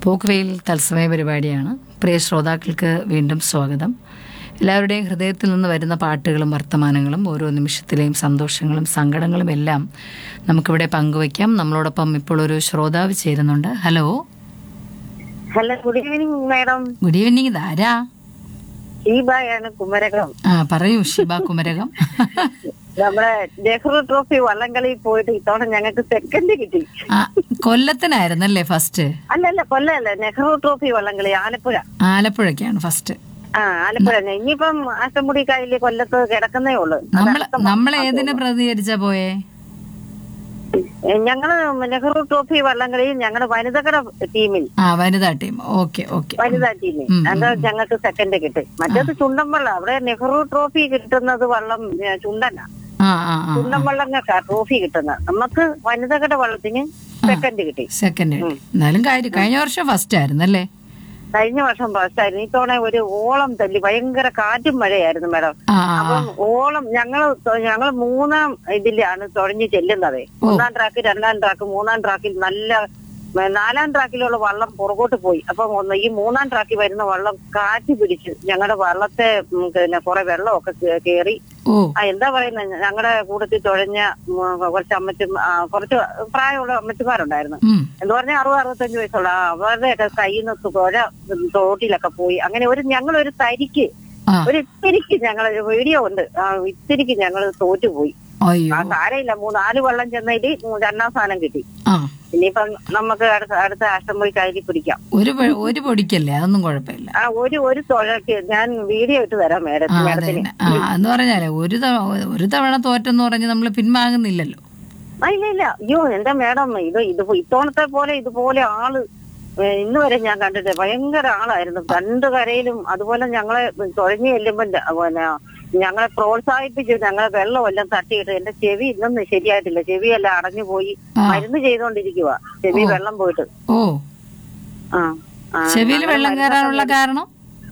പോക്കുവെയിൽ തത്സമയ പരിപാടിയാണ് പ്രിയ ശ്രോതാക്കൾക്ക് വീണ്ടും സ്വാഗതം എല്ലാവരുടെയും ഹൃദയത്തിൽ നിന്ന് വരുന്ന പാട്ടുകളും വർത്തമാനങ്ങളും ഓരോ നിമിഷത്തിലെയും സന്തോഷങ്ങളും സങ്കടങ്ങളും എല്ലാം നമുക്കിവിടെ പങ്കുവയ്ക്കാം നമ്മളോടൊപ്പം ഇപ്പോൾ ഒരു ശ്രോതാവ് ചേരുന്നുണ്ട് hello hello good evening madam good evening ഇതാരാ ഷീബായാണ് കുമരകം ആ പറയൂ ഷിബ കുമരകം നമ്മുടെ നെഹ്റു ട്രോഫി വള്ളംകളി പോയിട്ട് ഇത്തവണ ഞങ്ങൾക്ക് സെക്കൻഡ് കിട്ടി ആ കൊല്ലത്തിനായിരുന്നല്ലേ ഫസ്റ്റ് അല്ലല്ല കൊല്ലല്ല നെഹ്റു ട്രോഫി വള്ളംകളി ആലപ്പുഴ ആലപ്പുഴയ്ക്കാണ് ഫസ്റ്റ് ആ ആലപ്പുഴ ഇനിയിപ്പം ആശമ്പുടി കായലിൽ കൊല്ലത്ത് കിടക്കുന്നേ ഉള്ളു നമ്മൾ നമ്മൾ ഏതിനെ പ്രതികരിച്ചാ പോയേ ഏ, ഞങ്ങള് നെഹ്റു ട്രോഫി വള്ളംകളി ഞങ്ങളുടെ വനിതകളുടെ ടീമിൽ ആ വനിതാ ടീം ഓക്കെ ഓക്കെ വനിതാ ടീമിൽ അത് ഞങ്ങൾക്ക് സെക്കൻഡ് കിട്ടി മറ്റേത് ചുണ്ടൻ വള്ളം അവിടെ നെഹ്റു ട്രോഫി കിട്ടുന്നത് വള്ളം ഏ, ചുണ്ടനാ ആ ആ ആ ചുണ്ടൻ വള്ളങ്ങൾക്കാ ട്രോഫി കിട്ടുന്നത് നമുക്ക് വനിതകളുടെ വള്ളത്തിന് സെക്കൻഡ് കിട്ടി സെക്കൻഡ് എന്നാലും കാര്യം കഴിഞ്ഞ വർഷം ഫസ്റ്റ് ആയിരുന്നല്ലേ കഴിഞ്ഞ വർഷം ഫസ്റ്റായിരുന്നു ഇത്തവണ ഒരു ഓളം തല്ലി ഭയങ്കര കാറ്റും മഴയായിരുന്നു മാഡം ആ ആ, ആ അപ്പം ഓളം ഞങ്ങൾ ഞങ്ങൾ മൂന്നാം ഇതിലാണ് തുഴഞ്ഞു ചെല്ലുന്നത് ഒന്നാം ട്രാക്ക് രണ്ടാം ട്രാക്ക് മൂന്നാം ട്രാക്കിൽ നല്ല ഏ, നാലാം ട്രാക്കിലുള്ള വള്ളം പുറകോട്ട് പോയി അപ്പം ഒന്ന് ഈ മൂന്നാം ട്രാക്കിൽ വരുന്ന വള്ളം കാറ്റ് പിടിച്ച് ഞങ്ങളുടെ വള്ളത്തെ ഉം, പിന്നെ കുറെ വെള്ളമൊക്കെ കേ- കേറി ഓ ആ എന്താ പറയുന്നത് ഞങ്ങളുടെ കൂട്ടത്തിൽ തുഴഞ്ഞ ഉം, കുറച്ച് അമ്മച്ചും ആ, കുറച്ച് പ്രായമുള്ള അമ്മച്ചുമാരുണ്ടായിരുന്നു ഉം എന്ന് പറഞ്ഞാൽ അറുപത് അറുപത്തഞ്ച് വയസ്സുള്ള ആ, അവരുടെയൊക്കെ കയ്യിൽ നിന്ന് പുഴ തോട്ടിലൊക്കെ പോയി അങ്ങനെ ഒരു ഞങ്ങൾ ഒരു തരിക്ക് ആ ഒരു ഇത്തിരിക്ക് ഞങ്ങൾ വീഡിയോ ഉണ്ട് ആ ഇത്തിരിക്ക് ഞങ്ങൾ തോറ്റുപോയി അയ്യോ ആ സാരയില്ല മൂന്ന് നാല് വെള്ളം ചെന്നതിൽ രണ്ടാം സ്ഥാനം കിട്ടി ആ ഇനിയിപ്പം നമുക്ക് അടുത്ത അടുത്ത അഷ്ടംപോയി കയറി പിടിക്കാം ഒരു പൊ- ഒരു പൊടിക്കല്ലേ അതൊന്നും കുഴപ്പമില്ല ആ ഒരു ഒരു തുഴക്ക് ഞാൻ വീഡിയോ ഇട്ട് തരാം ആ മേഡത്തിന് അതെ മേഡത്തിന് തന്നെ. ആ എന്ന് പറഞ്ഞാലേ ഒരു തവണ ഒരു തവണ തോറ്റെന്ന് പറഞ്ഞ് നമ്മൾ പിൻവാങ്ങുന്നില്ലല്ലോ ആ ഇല്ല ഇല്ല അയ്യോ എന്റെ മേഡം ഇത് ഇത് ഇത്തവണത്തെ പോലെ ഇതുപോലെ ആള് ഏ, ഇന്ന് വരെ ഞാൻ കണ്ടിട്ട് ഭയങ്കര ആളായിരുന്നു രണ്ട് കരയിലും അതുപോലെ ഞങ്ങളെ തുഴഞ്ഞു ചെല്ലുമ്പോ ല- പിന്നെ ഞങ്ങളെ പ്രോത്സാഹിപ്പിച്ച് ഞങ്ങളെ വെള്ളമെല്ലാം തട്ടിയിട്ട് എന്റെ ചെവി ഇന്നൊന്നും ശരിയായിട്ടില്ല ചെവിയെല്ലാം അടഞ്ഞു പോയി ആ. മരുന്ന് ചെയ്തോണ്ടിരിക്കുക ചെവി വെള്ളം പോയിട്ട് ഓ ആ ആ, ചെവിയിൽ അങ്ങനെ വെള്ളം മരുന്നൊക്കെ കയറാനുള്ള കാരണം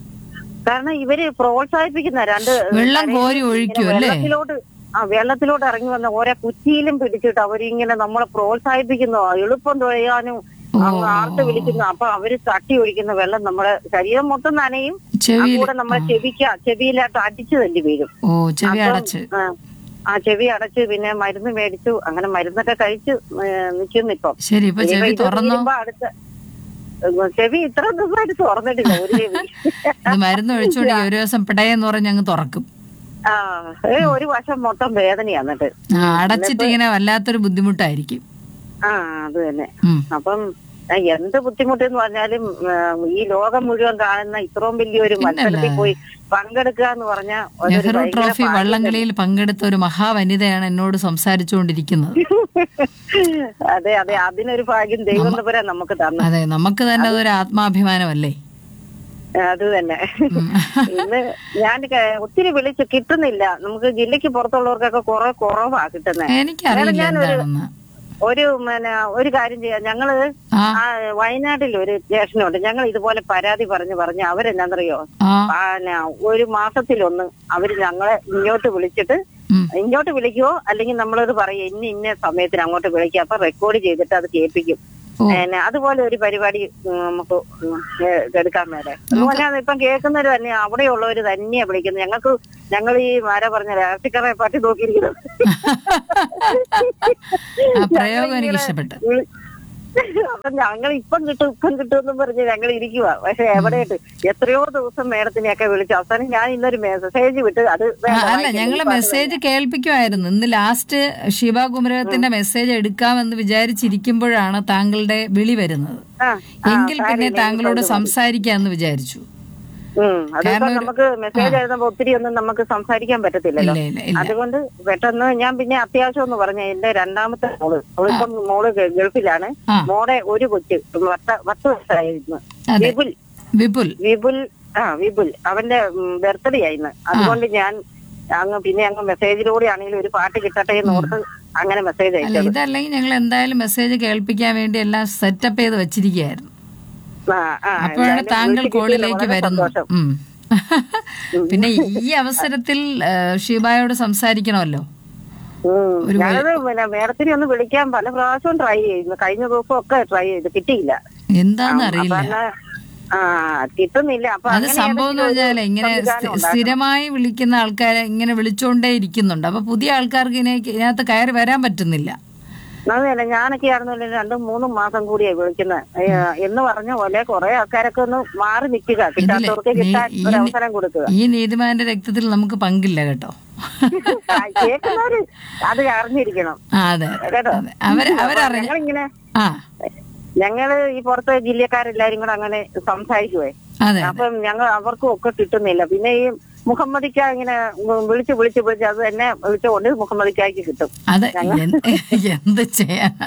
കാരണം ഇവര് പ്രോത്സാഹിപ്പിക്കുന്ന രണ്ട് വെള്ളം കരയിൽ കോരി ഇങ്ങനെ ഒഴിക്കും അല്ലേ വെള്ളത്തിലോട്ട് ആ വെള്ളത്തിലോട്ട് ഇറങ്ങി വന്ന ഓരോ കുറ്റിയിലും പിടിച്ചിട്ട് അവരിങ്ങനെ നമ്മളെ പ്രോത്സാഹിപ്പിക്കുന്നു എളുപ്പം തുഴയാനും അങ്ങ് ആർത്ത് വിളിക്കുന്നു അപ്പൊ അവര് തട്ടി ഒഴിക്കുന്ന വെള്ളം നമ്മുടെ ശരീരം മൊത്തം നനയും ആ ചെവിയിൽ കൂടെ നമ്മളെ ചെവിക്ക ചെവിയിലായിട്ട് അടിച്ചു തല്ലി വീഴും ഓ ചെവി അടച്ച് ആ, ആ ചെവി അടച്ച് പിന്നെ മരുന്ന് മേടിച്ചു അങ്ങനെ മരുന്നൊക്കെ കഴിച്ചു നിൽക്കുന്നു ഇപ്പം ശരി ഇപ്പൊ ഇനിയിപ്പോ ചെവി ഇത് തുറന്നോ തീരുമ്പോ അടുത്ത ഏ, ചെവി ഇത്ര ദിവസമായിട്ട് തുറന്നിട്ടില്ല ഒരു ചെവി ഇത് മരുന്ന് ഒഴിച്ചോടി ഒരു ദിവസം പിടയെന്ന് പറഞ്ഞ് അങ്ങ് തുറക്കും ആ ഏ, ഒരു വശം മൊത്തം വേദനയാ എന്നിട്ട് ആ അടച്ചിട്ട് ഇങ്ങനെ വല്ലാത്തൊരു ബുദ്ധിമുട്ടായിരിക്കും ആ അത് തന്നെ ഉം. അപ്പം ആ, എന്ത് ബുദ്ധിമുട്ടെന്ന് പറഞ്ഞാലും ആ, ഈ ലോകം മുഴുവൻ കാണുന്ന ഇത്രയും വലിയൊരു മത്സരത്തിൽ പോയി പങ്കെടുക്കുക എന്ന് പറഞ്ഞാൽ നെഹ്റു ട്രോഫി വള്ളംകളിയിൽ പങ്കെടുത്ത ഒരു മഹാവനിതയാണ് എന്നോട് സംസാരിച്ചുകൊണ്ടിരിക്കുന്നത് അതെ അതെ അതിനൊരു ഭാഗ്യം ദൈവം തമ്പുരാൻ നമുക്ക് തന്നു അതെ നമുക്ക് തന്നെ അതൊരു ആത്മാഭിമാനമല്ലേ അത് തന്നെ ഇന്ന് ഞാൻ ക- ഒത്തിരി വിളിച്ച് കിട്ടുന്നില്ല നമുക്ക് ജില്ലക്ക് പുറത്തുള്ളവർക്കൊക്കെ കുറെ കുറവാ കിട്ടുന്നത് എനിക്കറിയില്ല എന്താണെന്ന് ഒരു പിന്നെ ഒരു കാര്യം ചെയ്യാം ഞങ്ങള് ആ ആ വയനാട്ടിൽ ഒരു സ്റ്റേഷനുണ്ട് ഞങ്ങൾ ഇതുപോലെ പരാതി പറഞ്ഞു പറഞ്ഞ് അവരെന്നാന്നറിയോ ആ പിന്നെ ഒരു മാസത്തിലൊന്ന് അവര് ഞങ്ങളെ ഇങ്ങോട്ട് വിളിച്ചിട്ട് ഉം. ഇങ്ങോട്ട് വിളിക്കുവോ അല്ലെങ്കിൽ നമ്മളോട് പറയും ഇന്ന ഇന്ന സമയത്തിന് അങ്ങോട്ട് വിളിക്കുക അപ്പൊ റെക്കോർഡ് ചെയ്തിട്ട് അത് കേൾപ്പിക്കും ഓ. പിന്നെ അതുപോലെ ഒരു പരിപാടി ഉം, നമുക്ക് ഉം, ഏ- എടുക്കാൻ മേലെ അതുപോലെ ഇപ്പം കേൾക്കുന്നവര് തന്നെ അവിടെയുള്ളവര് തന്നെയാ വിളിക്കുന്നത് ഞങ്ങൾക്ക് ഞങ്ങൾ ഈ ആരാ പറഞ്ഞ രാഷ്ട്രീയക്കാരെ പാർട്ടി നോക്കിയിരിക്കുന്നത് ആ പ്രയോഗം എനിക്ക് ഇഷ്ടപ്പെട്ടു വിളി- അപ്പൊ ഞങ്ങൾ ഇപ്പം കിട്ടും ഇപ്പം കിട്ടും എന്നും പറഞ്ഞ് ഞങ്ങൾ ഇരിക്കുക പക്ഷെ എവിടെയായിട്ട് എത്രയോ ദിവസം മേഡത്തിനെയൊക്കെ വിളിച്ചു അവസാനം ഞാൻ ഇന്നൊരു മെസ്സേജ് വിട്ട് അത് ആ, വേണ്ട, അല്ല വായിക്കണ്ട, ഞങ്ങള് ഈ പാട്ട് മെസ്സേജ് കേൾപ്പിക്കുമായിരുന്നു ഇന്ന് ലാസ്റ്റ് ശിവ കുമരകത്തിന്റെ മെസ്സേജ് എടുക്കാമെന്ന് വിചാരിച്ചിരിക്കുമ്പോഴാണ് താങ്കളുടെ വിളി വരുന്നത് ആ, ആ, എങ്കിൽ പിന്നെ സാരമില്ല, താങ്കളോട് ഇനിയിപ്പം ഇത് സംസാരിക്കാമെന്ന് വിചാരിച്ചു ഉം, അതിപ്പോ നമുക്ക് മെസ്സേജ് എഴുതുമ്പോ ഒത്തിരി ഒന്നും നമുക്ക് സംസാരിക്കാൻ പറ്റത്തില്ലല്ലോ ഇല്ല ഇല്ല ഇല്ല അതുകൊണ്ട് പെട്ടെന്ന് ഞാൻ പിന്നെ അത്യാവശ്യം എന്ന് പറഞ്ഞ എന്റെ രണ്ടാമത്തെ മോള് അവളിപ്പം മോള് ഗ- ഗൾഫിലാണ് ആ. മോളെ ഒരു കൊച്ച് പത്ത് പത്ത് വയസ്സായിരുന്നു അതെ വിപുൽ വിപുൽ വിപുൽ ആ വിപുൽ അവന്റെ ബർത്ത്ഡേ ആയിരുന്നു അതുകൊണ്ട് ഞാൻ അങ്ങ് പിന്നെ അങ്ങ് മെസ്സേജിലൂടെ ആണെങ്കിലും ഒരു പാട്ട് കിട്ടട്ടെ എന്ന് ഓർത്ത് അങ്ങനെ മെസ്സേജ് അല്ല അയച്ചത് ഇതല്ലെങ്കിൽ ഞങ്ങൾ എന്തായാലും മെസ്സേജ് കേൾപ്പിക്കാൻ വേണ്ടി എല്ലാം സെറ്റപ്പ് ചെയ്ത് വെച്ചിരിക്കുകയായിരുന്നു ആ, ആ, അപ്പോഴാണ് എന്തായാലും താങ്കൾ വിളിച്ച് കോളിലേക്ക് കിട്ടിയല്ലോ, വളരെ വരുന്നു സന്തോഷം. ഉം. പിന്നെ ഈ അവസരത്തിൽ ആ, ഷീബായോട് സംസാരിക്കണമല്ലോ ഉം. ഒരു ഞാനത് പിന്നെ മേഡത്തിനെ ഒന്ന് വിളിക്കാൻ പല പ്രാവശ്യവും ട്രൈ ചെയ്യുന്നു കഴിഞ്ഞ ദിവസം ഒക്കെ ട്രൈ ചെയ്ത് കിട്ടിയില്ല എന്താന്ന് അപ്പൊ അറിയില്ല എന്നാ, ആ കിട്ടുന്നില്ല അപ്പൊ അത് അങ്ങനെ സംഭവം എന്ന് ഏതെങ്കിലും ഒരു പറഞ്ഞാൽ ഇങ്ങനെ സംവിധാനം സ്ഥി- ഉണ്ടാക്കണം. സ്ഥിരമായി വിളിക്കുന്ന ആൾക്കാരെ ഇങ്ങനെ വിളിച്ചുകൊണ്ടേ ഇരിക്കുന്നുണ്ട് അപ്പൊ പുതിയ ആൾക്കാർക്ക് ഇതിനെ ഇതിനകത്ത് കയറി വരാൻ പറ്റുന്നില്ല അതല്ല ഞാനൊക്കെ ആയിരുന്നില്ല രണ്ടും മൂന്നും മാസം കൂടിയായി വിളിക്കുന്നത് എന്ന് പറഞ്ഞ പോലെ കുറെ ആൾക്കാരൊക്കെ ഒന്ന് മാറി നിൽക്കുക കിട്ടാത്തവർക്ക് നീ- കിട്ടാൻ ഈ ഒരു നി- അവസരം കൊടുക്കുക ഈ നീതിമാന്റെ രക്തത്തിൽ നമുക്ക് പങ്കില്ല കേട്ടോ ആ, കേൾക്കുന്നവര് അത് അറിഞ്ഞിരിക്കണം ആ അതെ കേട്ടോ അതെ അവര് അവരറിഞ്ഞ ഞങ്ങളിങ്ങനെ ആ ഞങ്ങള് ഈ പുറത്തെ ജില്ലക്കാരെല്ലാരും കൂടെ അങ്ങനെ സംസാരിക്കുവേ അതെ അപ്പം ഞങ്ങൾ അവർക്കും ഒക്കെ കിട്ടുന്നില്ല പിന്നെ ഈ മുഹമ്മദിക്ക ഇങ്ങനെ വിളിച്ച് വിളിച്ച് വിളിച്ച് അത് തന്നെ വിളിച്ചുകൊണ്ട് മുഹമ്മദിക്കായ്ക്ക് കിട്ടും അത് എന്ത് എന്ത് ചെയ്യാനാ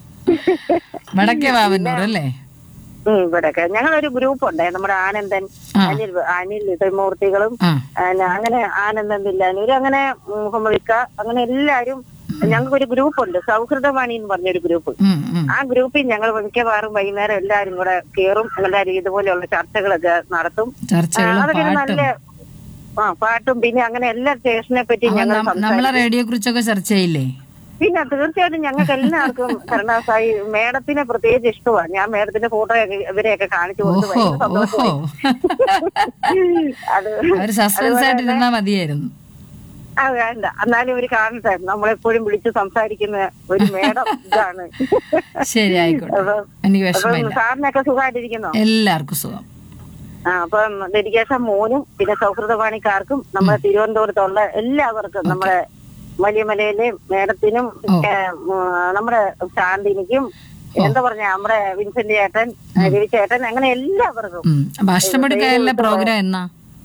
വടക്കേ വാവന്നൂർ അല്ലേ ഉം ഇവിടെയൊക്കെ ഞങ്ങളൊരു ഗ്രൂപ്പ് ഉണ്ട് നമ്മുടെ ആനന്ദൻ ആ. അനിൽ അനിൽ ത്രിമൂർത്തികളും ആ പിന്നെ അങ്ങനെ ആനന്ദൻ തില്ലാനൂര് അങ്ങനെ മുഹമ്മദിക്ക അങ്ങനെ എല്ലാരും ഞങ്ങൾക്കൊരു ഗ്രൂപ്പ് ഉണ്ട് സൗഹൃദവാണി എന്ന് പറഞ്ഞൊരു ഗ്രൂപ്പ് ഉം, ഉം. ആ ഗ്രൂപ്പിൽ ഞങ്ങൾ മിക്കവാറും വൈകുന്നേരം എല്ലാരും കൂടെ കയറും എല്ലാരും ഇതുപോലെയുള്ള ചർച്ചകളൊക്കെ നടത്തും ആ, ചർച്ചകളും അതൊക്കെ ഒരു പാട്ടും നല്ല ആ പാട്ടും പിന്നെ അങ്ങനെ എല്ലാ സ്റ്റേഷനെ പറ്റി അപ്പൊ ഞങ്ങൾ നം- നമ്മളെ റേഡിയോയെ കുറിച്ചൊക്കെ ചർച്ച ചെയ്യില്ലേ പിന്നെ തീർച്ചയായിട്ടും ഞങ്ങൾക്ക് എല്ലാവർക്കും കരുണാസായി മേഡത്തിനെ പ്രത്യേകിച്ച് ഇഷ്ടമാണ് ഞാൻ മേഡത്തിന്റെ ഫോട്ടോ ഇവരെയൊക്കെ കാണിച്ചു കൊടുത്ത് ഓഹോ ഭയങ്കര ഓഹോ സന്തോഷമായി അത് അവര് സസ്പെൻസ് ആയിട്ട് ഇരുന്നാ മതിയായിരുന്നു ആ വേണ്ട എന്നാലും ഇവര് കാണട്ടെ നമ്മളെപ്പോഴും വിളിച്ച് സംസാരിക്കുന്ന ഒരു മേഡം ഇതാണ് ശരി ആയിക്കോട്ടെ അപ്പൊ എനിക്ക് അപ്പം വിഷമമില്ല സാറിനൊക്കെ സുഖമായിട്ടിരിക്കുന്നോ എല്ലാവർക്കും സുഖം ആ അപ്പം ഡെഡിക്കേഷൻ മോനും പിന്നെ സൗഹൃദവാണിക്കാർക്കും നമ്മുടെ തിരുവനന്തപുരത്തുള്ള എല്ലാവർക്കും നമ്മുടെ വലിയ മലയിലെയും മേഡത്തിനും ഓ. ഏ, ഉം, നമ്മുടെ ശാന്തിനിക്കും എന്താ പറഞ്ഞ നമ്മുടെ വിൻസെന്റ് ചേട്ടൻ രവി ചേട്ടൻ അങ്ങനെ എല്ലാവർക്കും ഉം. അപ്പൊ അഷ്ടമുടിക്കായലിലെ പ്രോഗ്രാം എന്നാ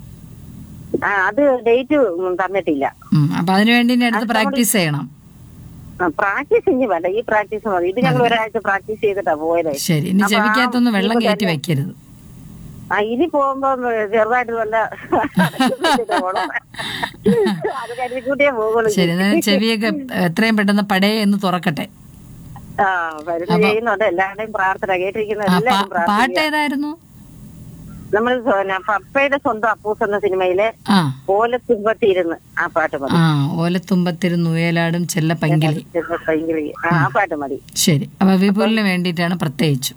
ആ അത് ഡേറ്റ് തന്നിട്ടില്ല ഉം. അപ്പൊ അതിനുവേണ്ടി ഇനി അടുത്ത് പ്രാക്ടീസ് ചെയ്യണം പ്രാക്ടീസ് ഇനി വേണ്ട ഈ പ്രാക്ടീസ് മതി ഇത് ഞങ്ങൾ ഒരാഴ്ച പ്രാക്ടീസ് ചെയ്തിട്ടാ പോയത് ശരി ഇനി അപ്പൊ ആ ചെവിക്കകത്തൊന്നും വെള്ളം ഇപ്പൊ കയറ്റി തന്നെ- വെക്കരുത് ആ ഇനി പോകുമ്പോ ചെറുതായിട്ട് വല്ല പോണം അത് കരുതിക്കൂട്ടിയേ പോകുള്ളൂ ശരി എന്നാലും ചെവിയൊക്കെ എത്രയും പെട്ടെന്ന് പടേ എന്ന് തുറക്കട്ടെ ആ കരുതി ചെയ്യുന്നുണ്ട് എല്ലാവരുടെയും പ്രാർത്ഥന കേട്ടിരിക്കുന്ന ആ, എല്ലാവരും പാ- പാട്ട് പ്രാർത്ഥിക്കുക ഏതായിരുന്നു നമ്മൾ പിന്നെ പപ്പയുടെ സ്വന്തം അപ്പൂസ് എന്ന സിനിമയിലെ ആ ഓലത്തുമ്പത്തിരുന്ന് ആ പാട്ട് മതി ആ ഓലത്തുമ്പത്തിരുന്നുയലാടും ചെല്ല പങ്കിളി ഭയങ്കര ആ ആ പാട്ട് മതി ശരി അപ്പൊ വിപുലിന് വേണ്ടിയിട്ടാണ് പ്രത്യേകിച്ചും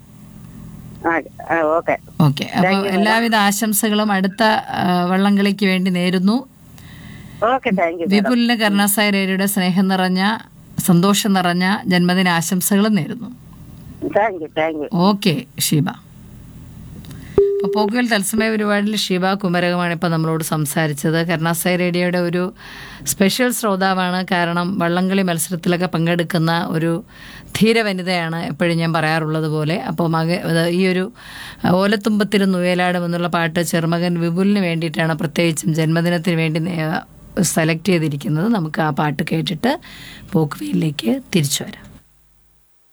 ആ ഓക്കെ ഓക്കെ അപ്പൊ എല്ലാവിധ ആശംസകളും അടുത്ത ആ, വള്ളംകളിക്ക് വേണ്ടി നേരുന്നു ഓക്കെ താങ്ക് യു വിപുലിന് കരുണാസായി രേഡിയുടെ സ്നേഹം നിറഞ്ഞ സന്തോഷം നിറഞ്ഞ ജന്മദിന ആശംസകളും നേരുന്നു thank you thank you okay Sheeba അപ്പോൾ പോക്കുവൽ തത്സമയ പരിപാടിയിൽ ഷീബ കുമരകമാണ് ഇപ്പോൾ നമ്മളോട് സംസാരിച്ചത് കരുണാസായി റേഡിയോയുടെ ഒരു സ്പെഷ്യൽ ശ്രോതാവാണ് കാരണം വള്ളംകളി മത്സരത്തിലൊക്കെ പങ്കെടുക്കുന്ന ഒരു ധീര വനിതയാണ് എപ്പോഴും ഞാൻ പറയാറുള്ളത് പോലെ അപ്പോൾ മക ഇത് ഈ ഒരു ഓലത്തുമ്പത്തിരു നുയലാടും എന്നുള്ള പാട്ട് ചെറുമകൻ വിപുലിന് വേണ്ടിയിട്ടാണ് പ്രത്യേകിച്ചും ജന്മദിനത്തിന് വേണ്ടി നേ- സെലക്ട് ചെയ്തിരിക്കുന്നത് നമുക്ക് ആ പാട്ട് കേട്ടിട്ട് പോക്കുവയിലേക്ക് തിരിച്ചു വരാം